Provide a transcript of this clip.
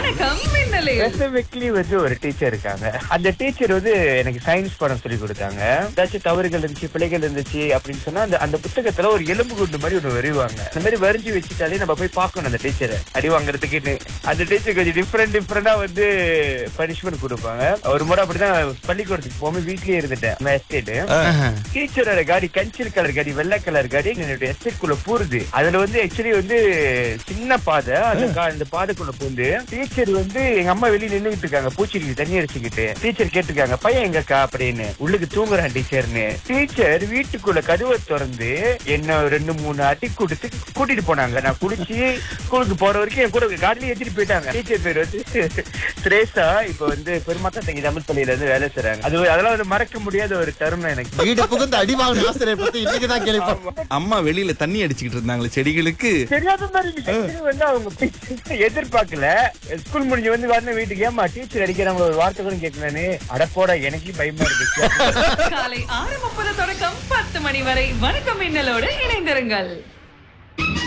வணக்கம் மின்னலே ஸ்பெசிபிக்லி வந்து ஒரு டீச்சர் இருக்காங்க அந்த டீச்சர் வந்து எனக்கு சயின்ஸ் பாடம் சொல்லி கொடுத்தாங்க ஏதாச்சும் தவறுகள் இருந்துச்சு பிழைகள் இருந்துச்சு அப்படின்னு சொன்னா அந்த அந்த புத்தகத்துல ஒரு எலும்பு குண்டு மாதிரி ஒண்ணு வரைவாங்க அந்த மாதிரி வரைஞ்சு வச்சுட்டாலே நம்ம போய் பார்க்கணும் அந்த டீச்சரை அடி வாங்குறதுக்குன்னு அந்த டீச்சர் கொஞ்சம் டிஃப்ரெண்ட் டிஃப்ரெண்டா வந்து பனிஷ்மெண்ட் கொடுப்பாங்க ஒரு முறை அப்படிதான் பள்ளிக்கூடத்துக்கு போகும்போது வீட்லயே இருந்துட்டேன் எஸ்டேட் டீச்சரோட காடி கஞ்சில் கலர் காடி வெள்ளை கலர் காடி என்னுடைய எஸ்டேட் குள்ள பூருது அதுல வந்து ஆக்சுவலி வந்து சின்ன பாதை அந்த கா- அந்த பாதைக்குள்ள பூந்து டீச்சர் வந்து எங்க அம்மா வெளிய நின்னுகிட்டு இருக்காங்க பூச்சிக்கு தண்ணி அடிச்சுக்கிட்டு டீச்சர் கேட்டிருக்காங்க பையன் எங்கக்கா அப்படின்னு உள்ளுக்கு தூங்குறான் டீச்சர்னு டீச்சர் வீட்டுக்குள்ள கதவை திறந்து என்ன ரெண்டு மூணு அடி கொடுத்து கூட்டிட்டு போனாங்க நான் குடிச்சு ஸ்கூலுக்கு போற வரைக்கும் என் கூட காட்டிலே ஏத்திட்டு போயிட்டாங்க டீச்சர் பேர் வந்து சுரேஷா இப்ப வந்து பெருமாத்தா தங்கி தமிழ் பள்ளியில இருந்து வேலை செய்றாங்க அது அதெல்லாம் வந்து மறக்க முடியாத ஒரு தருணம் எனக்கு வீடு புகுந்து அடி வாங்கின ஆசிரியர் பத்தி இன்னைக்குதான் கேள்விப்பட்டேன் அம்மா வெளியில தண்ணி அடிச்சுக்கிட்டு இருந்தாங்களே செடிகளுக்கு தெரியாத மாதிரி விஷயத்துல வந்து அவங்க எதிர்பார்க்கல ஸ்கூல் முடிஞ்சு வந்து வரணும் வீட்டுக்கு ஏமா டீச்சர் அடிக்கிறாங்க ஒரு வார்த்தை கூட கேட்கலான்னு அடப்போட எனக்கு பயமா இருக்கு காலை ஆறு முப்பது தொடக்கம் பத்து மணி வரை வணக்கம் மின்னலோடு இணைந்திருங்கள்